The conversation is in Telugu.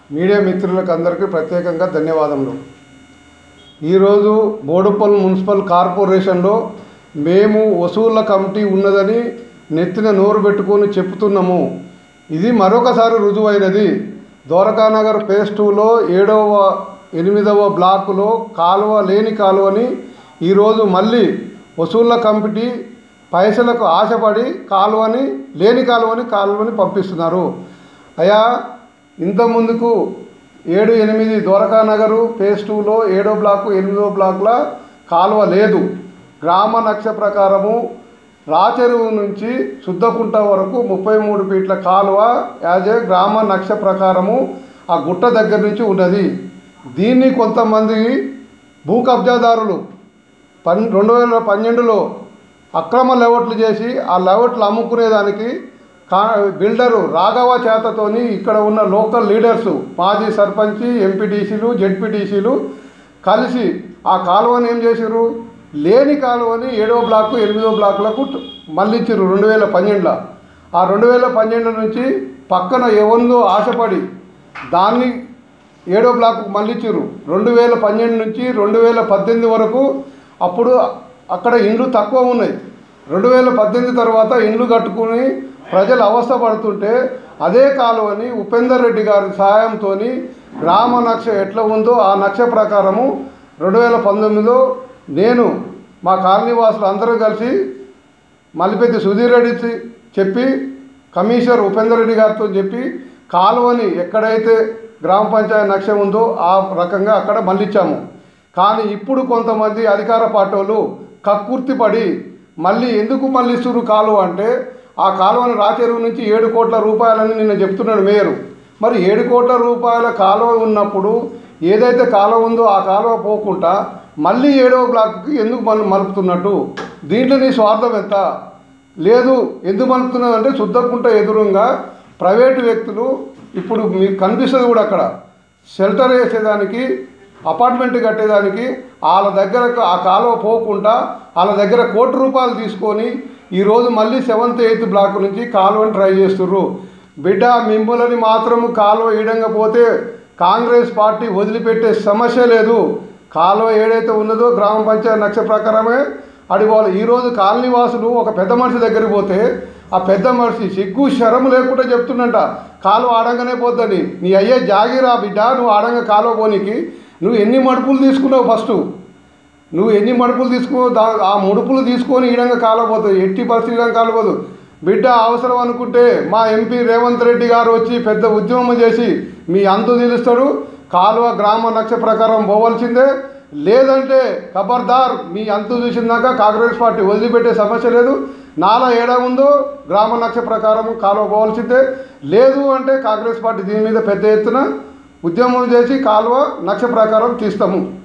మీడియా మిత్రులకు అందరికీ ప్రత్యేకంగా ధన్యవాదములు ఈరోజు బోడుపల్ మున్సిపల్ కార్పొరేషన్లో మేము వసూళ్ల కమిటీ ఉన్నదని నెత్తిన నోరు పెట్టుకొని చెప్తున్నాము ఇది మరొకసారి రుజువైనది ద్వారకానగర్ ఫేజ్ టూలో ఏడవ ఎనిమిదవ బ్లాకులో కాలువ లేని కాలువని ఈరోజు మళ్ళీ వసూళ్ల కమిటీ పైసలకు ఆశపడి కాలువని లేని కాలువని కాలువని పంపిస్తున్నారు అయా ఇంత ముందుకు ఏడు ఎనిమిది ద్వారకానగరు ఫేజ్ టూలో ఏడో బ్లాకు ఎనిమిదో బ్లాక్ల కాలువ లేదు గ్రామ నక్ష ప్రకారము రాచెరువు నుంచి శుద్ధకుంట వరకు ముప్పై మూడు ఫీట్ల కాలువ యాజ్ ఏ గ్రామ నక్ష ప్రకారము ఆ గుట్ట దగ్గర నుంచి ఉన్నది దీన్ని కొంతమంది భూ కబ్జాదారులు పన్ రెండు వేల పన్నెండులో అక్రమ లెవట్లు చేసి ఆ లెవట్లు అమ్ముకునేదానికి కా బిల్డరు రాఘవ చేతతోని ఇక్కడ ఉన్న లోకల్ లీడర్సు మాజీ సర్పంచి ఎంపీటీసీలు జెడ్పీటీసీలు కలిసి ఆ కాలువని ఏం చేసిర్రు లేని కాలువని ఏడో బ్లాకు ఎనిమిదో బ్లాకులకు ట- మళ్ళించారు రెండు వేల పన్నెండులో ఆ రెండు వేల పన్నెండు నుంచి పక్కన ఎవరిదో ఆశపడి దాన్ని ఏడో బ్లాక్ మళ్ళించారు రెండు వేల పన్నెండు నుంచి రెండు వేల పద్దెనిమిది వరకు అప్పుడు అక్కడ ఇండ్లు తక్కువ ఉన్నాయి రెండు వేల పద్దెనిమిది తర్వాత ఇండ్లు కట్టుకుని ప్రజలు అవస్థ పడుతుంటే అదే కాలువని ఉపేందర్ రెడ్డి గారి సహాయంతో గ్రామ నక్ష ఎట్లా ఉందో ఆ నక్ష ప్రకారము రెండు వేల పంతొమ్మిదిలో నేను మా కాలనీ వాసులు అందరూ కలిసి మల్లిపెద్ది సుధీర్ రెడ్డి చెప్పి కమిషనర్ ఉపేందర్ రెడ్డి గారితో చెప్పి కాలువని ఎక్కడైతే గ్రామ పంచాయతీ నక్ష ఉందో ఆ రకంగా అక్కడ మళ్ళించాము కానీ ఇప్పుడు కొంతమంది అధికార పార్టీ వాళ్ళు కక్కుర్తి పడి మళ్ళీ ఎందుకు మళ్ళిస్తున్నారు కాలువ అంటే ఆ కాలువని రాచెరువు నుంచి ఏడు కోట్ల రూపాయలని నిన్న చెప్తున్నాడు మేయరు మరి ఏడు కోట్ల రూపాయల కాలువ ఉన్నప్పుడు ఏదైతే కాలువ ఉందో ఆ కాలువ పోకుండా మళ్ళీ ఏడవ బ్లాక్కి ఎందుకు మల్ మలుపుతున్నట్టు దీంట్లో నీ స్వార్థం ఎంత లేదు ఎందుకు మలుపుతున్నది అంటే శుద్ధకుంట ఎదురుగా ప్రైవేటు వ్యక్తులు ఇప్పుడు మీకు కనిపిస్తుంది కూడా అక్కడ షెల్టర్ వేసేదానికి అపార్ట్మెంట్ కట్టేదానికి వాళ్ళ దగ్గర ఆ కాలువ పోకుండా వాళ్ళ దగ్గర కోటి రూపాయలు తీసుకొని ఈరోజు మళ్ళీ సెవెంత్ ఎయిత్ బ్లాక్ నుంచి కాలువని ట్రై చేస్తుర్రు బిడ్డ మిమ్మల్ని మాత్రం కాలువ ఈడంగా పోతే కాంగ్రెస్ పార్టీ వదిలిపెట్టే సమస్య లేదు కాలువ ఏదైతే ఉన్నదో గ్రామ పంచాయతీ నక్ష ప్రకారమే అడిగోవాలి ఈరోజు కాలనీ వాసులు ఒక పెద్ద మనిషి దగ్గరికి పోతే ఆ పెద్ద మనిషి సిగ్గు శరం లేకుండా చెప్తుండంట కాలువ ఆడంగానే పోద్దని నీ అయ్యే జాగిరా బిడ్డ నువ్వు ఆడంగా కాలువ పోనీకి నువ్వు ఎన్ని మడుపులు తీసుకున్నావు ఫస్ట్ నువ్వు ఎన్ని మడుపులు తీసుకో దా ఆ ముడుపులు తీసుకొని ఈడంగా కాలపోతుంది ఎట్టి పరిస్థితిగా కాలపోదు బిడ్డ అవసరం అనుకుంటే మా ఎంపీ రేవంత్ రెడ్డి గారు వచ్చి పెద్ద ఉద్యమం చేసి మీ అంతు నిలుస్తాడు కాలువ గ్రామ నక్ష ప్రకారం పోవాల్సిందే లేదంటే ఖబర్దార్ మీ అంతు చూసిందాక కాంగ్రెస్ పార్టీ వదిలిపెట్టే సమస్య లేదు నాలా ఏడా ఉందో గ్రామ నక్ష ప్రకారం కాలువ పోవాల్సిందే లేదు అంటే కాంగ్రెస్ పార్టీ దీని మీద పెద్ద ఎత్తున ఉద్యమం చేసి కాలువ నక్ష ప్రకారం తీస్తాము